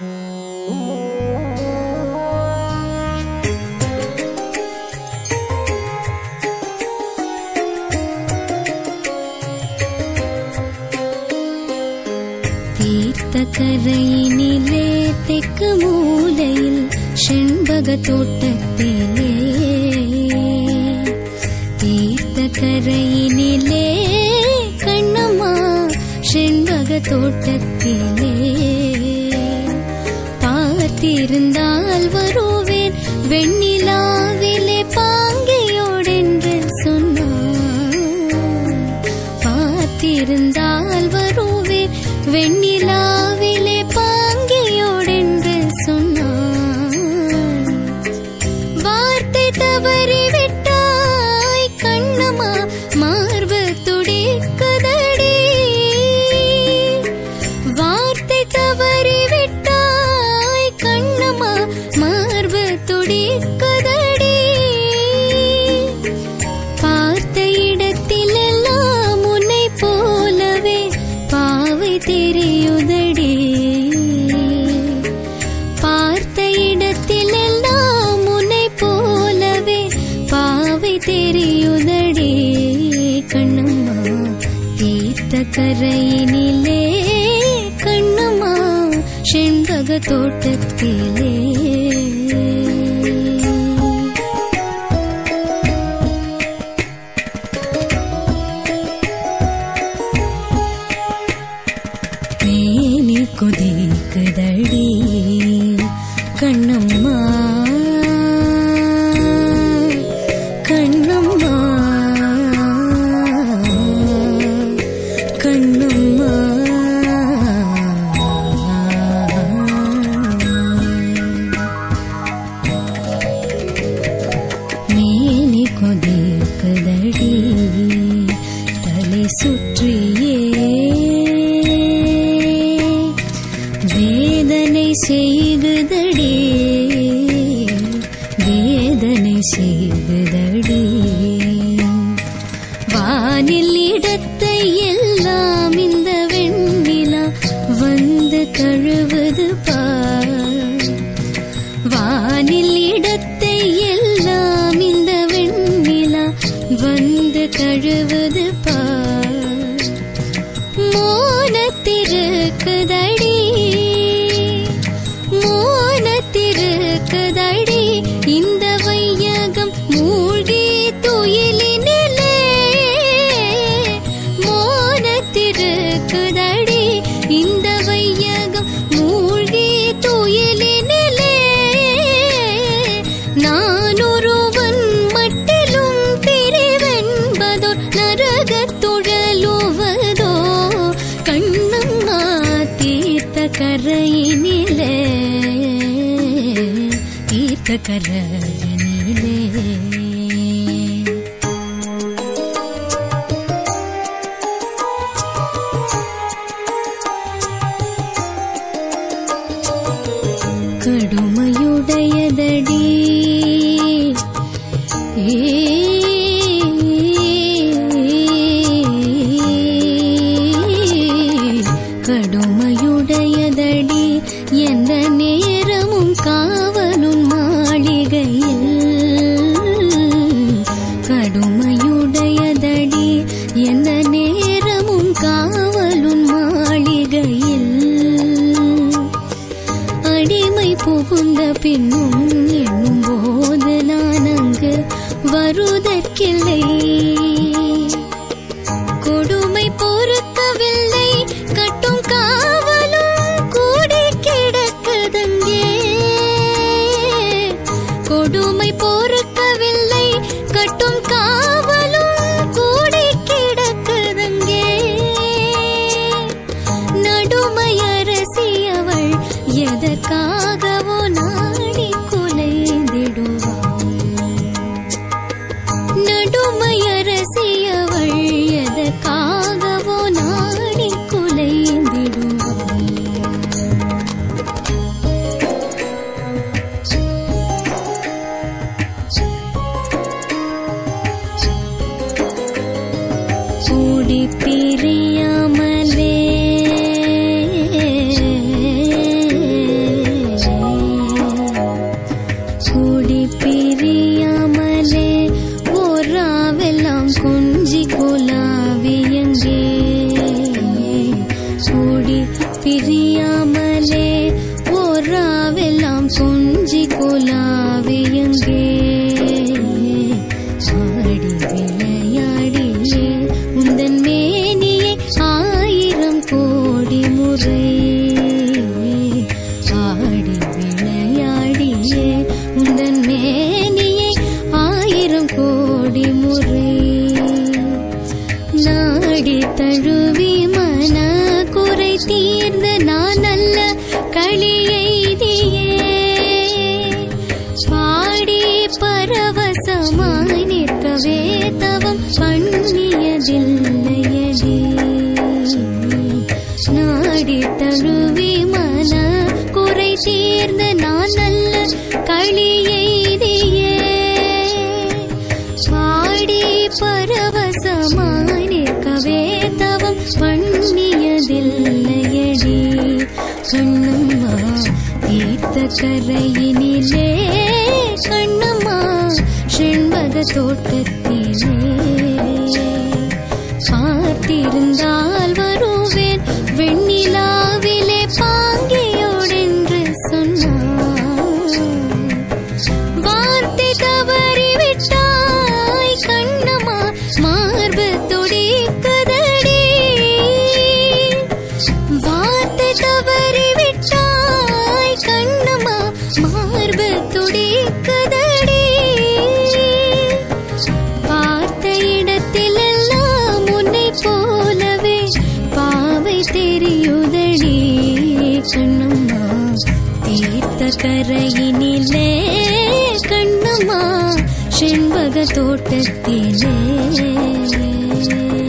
தீர்த்த கரையினிலே தெற்கு மூலையில் செண்பக தோட்டத்திலே தீர்த்த கரையினிலே கண்ணம்மா செண்பக தோட்டத்திலே பார்த்திருந்தால் வருவேன் வெண்ணிலாவிலே பாங்கையோடென்று சொன்னான் பார்த்திருந்தால் வருவேன் வெண்ணிலாவிலே பாங்கியோடென்று சொன்னான் வார்த்தை தவறி விட்டாய் கண்ணம்மா மார்பு துடிக்குதடி வார்த்தை தவறி விட்டாய் கண்ணம்மா மார்பு துடிக்குதடி பார்த்த இடத்திலெல்லாம் உன்னை போலவே பாவை தெரியுதடி பார்த்த இடத்திலெல்லாம் உன்னை போலவே பாவை தெரியுதடி கண்ணம்மா தீர்த்த கரையினிலே கண்ணம்மா செண்பக தோட்டத்திலே மேனி குதிக்குதடி கண்ணம்மா கண்ணம்மா கண்ணம்மா மேனி கொதிக்குதடி தலை சுற்றியே வேதனை செய்குதடி வேதனை செய்குதடி வானில் இடத்தை எல்லாம் இந்த வெண்ணிலா வந்து தழுவது பார் வானில் இடத்தை எல்லாம் இந்த வெண்ணிலா வந்து தழுவது பார் மோனத்திருக்குதடி மோனத்திருக்குதடி இந்த வையகம் மூழ்கி துயிலினிலே மோனத்திருக்குதடி இந்த வையகம் மூழ்கி துயிலினிலே நான் ஒருவன் மட்டிலும் பிரிவென்பதோ நரகத்துழலுவதோ கண்ணம்மா தீர்த்த கரையினிலே தீர்த்த கரையினிலே கடுமையுடையதடி கடுமையுடையதடி எந்த நேரமும் காவலும் மாளிகையில் கடுமையுடையதடி எந்த நேரமும் காவலும் மாளிகையில் அடிமை புகுந்த பின்னும் எண்ணும் போது நான் அங்கு வருவதற்கில்லை கொடுமை பொறுக்கவில்லை கட்டும் காவலும் கூடி கிடக்குதங்கே கொடுமை பொறுக்கவில்லை கட்டும் காவலும் கூடி கிடக்குதங்கே நடுமையரசி அவள் எதற்காகவோ நாடி குலைந்திடுவாள் நடுமையரசி அறியாமலே ஓராவெல்லாம் கொஞ்சி குலாவியங்கே ஆடி விளையாடியே உந்தன் மேனியை ஆயிரம் கோடி முறை ஆடி விளையாடியே உந்தன் மேனியை ஆயிரம் கோடி முறை நாடி தழுவி மன குறை தீர்ந்து நான் நல்ல களியெய்தியே பாடி பரவசமாய் நிற்கவே தவம் பண்ணியதில்லையடி நாடி தழுவி மன குறை தீர்ந்து நான் நல்ல களியெய்தியே பாடி பரவசமாய் நிற்கவே தவம் பண்ணியதில்லையடி கண்ணம்மா தீர்த்த கரையினிலே கண்ணம்மா செண்பக தோட்டத்திலே பார்த்திருந்தால் வருவேன் வெண்ணிலாவிலே பாங்கியோடென்று சொன்னார் வார்த்தை தவறி விட்டாய் கண்ணம்மா மார்பு துடிக்குதடி வார்த்தை தவறி விட்டாய் கண்ணம்மா மார்பு துடிக்குதடி பார்த்த இடத்திலெல்லாம் உன்னை போலவே பாவை தெரியுதடி கண்ணம்மா தீர்த்த கரையினிலே கண்ணம்மா செண்பக தோட்டத்திலே